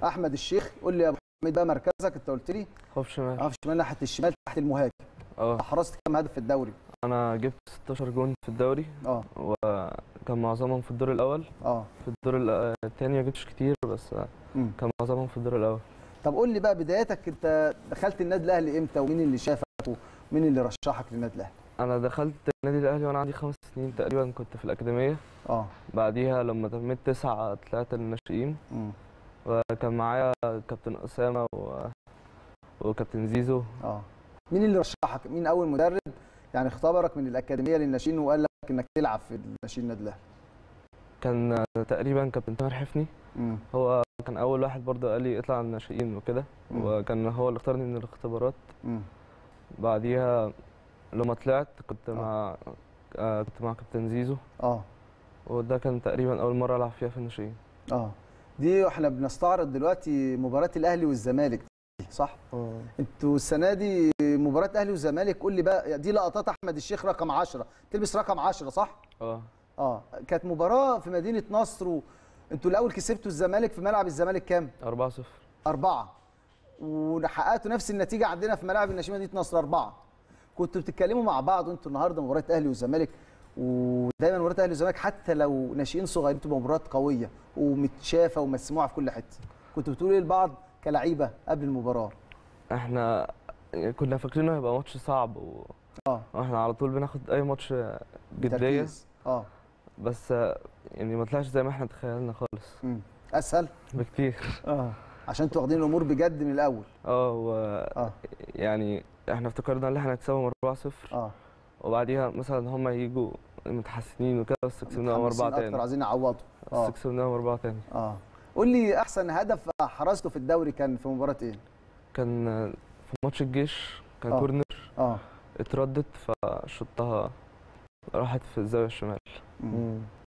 احمد الشيخ قول لي يا ابو حميد بقى مركزك انت قلت لي خف شمال اه في الشمال ناحيه الشمال تحت المهاجم اه حرزت كام هدف في الدوري انا جبت 16 جون في الدوري اه وكان معظمهم في الدور الاول اه في الدور ال- التاني ما جبتش كتير بس مم. كان معظمهم في الدور الاول طب قول لي بقى بدايتك انت دخلت النادي الاهلي امتى ومين اللي شافك ومين اللي رشحك للنادي الاهلي انا دخلت النادي الاهلي وانا عندي خمس سنين تقريبا كنت في الاكاديميه اه بعديها لما تميت تسعة طلعت الناشئين مم. وكان معايا كابتن اسامه و... وكابتن زيزو اه مين اللي رشحك مين اول مدرب يعني اختبرك من الاكاديميه للناشئين وقال لك انك تلعب في الناشئين النادي الاهلي كان تقريبا كابتن تامر حفني مم. هو كان اول واحد برضه قال لي اطلع على الناشئين وكده مم. وكان هو اللي اختارني من الاختبارات مم. بعديها لما طلعت كنت مع آه كنت مع كابتن زيزو اه وده كان تقريبا اول مره العب فيها في الناشئين اه دي احنا بنستعرض دلوقتي مباراه الاهلي والزمالك دي، صح انتوا السنه دي مباراه اهلي والزمالك قول لي بقى دي لقطات احمد الشيخ رقم 10 تلبس رقم 10 صح اه اه كانت مباراه في مدينه نصر وانتوا الاول كسبتوا الزمالك في ملعب الزمالك كام 4 0 أربعة وحققتوا نفس النتيجة عندنا في ملاعب الناشئين مدينة نصر أربعة كنتوا بتتكلموا مع بعض وانتوا النهارده مباراة أهلي والزمالك ودايما مباراة أهلي والزمالك حتى لو ناشئين صغيرين بتبقى مباراة قوية ومتشافة ومسموعة في كل حتة كنتوا بتقولوا ايه لبعض كلعيبة قبل المباراة احنا كنا فاكرينه هيبقى ماتش صعب و... اه واحنا على طول بناخد اي ماتش جديه تركيز. اه بس يعني ما طلعش زي ما احنا تخيلنا خالص مم. أسهل بكتير اه عشان انتوا واخدين الأمور بجد من الأول اه و اه يعني احنا افتكرنا ان احنا هنكسبهم 4 0 اه وبعديها مثلا هم يجوا متحسنين وكده بس كسبناهم متحمسين 4 أكتر تاني عايزين يعوضوا اه بس كسبناهم 4 تاني اه قول لي أحسن هدف حرزته في الدوري كان في مباراة ايه؟ كان في ماتش الجيش كان آه. كورنر اه اتردت فشطها راحت في الزاويه الشمال مم.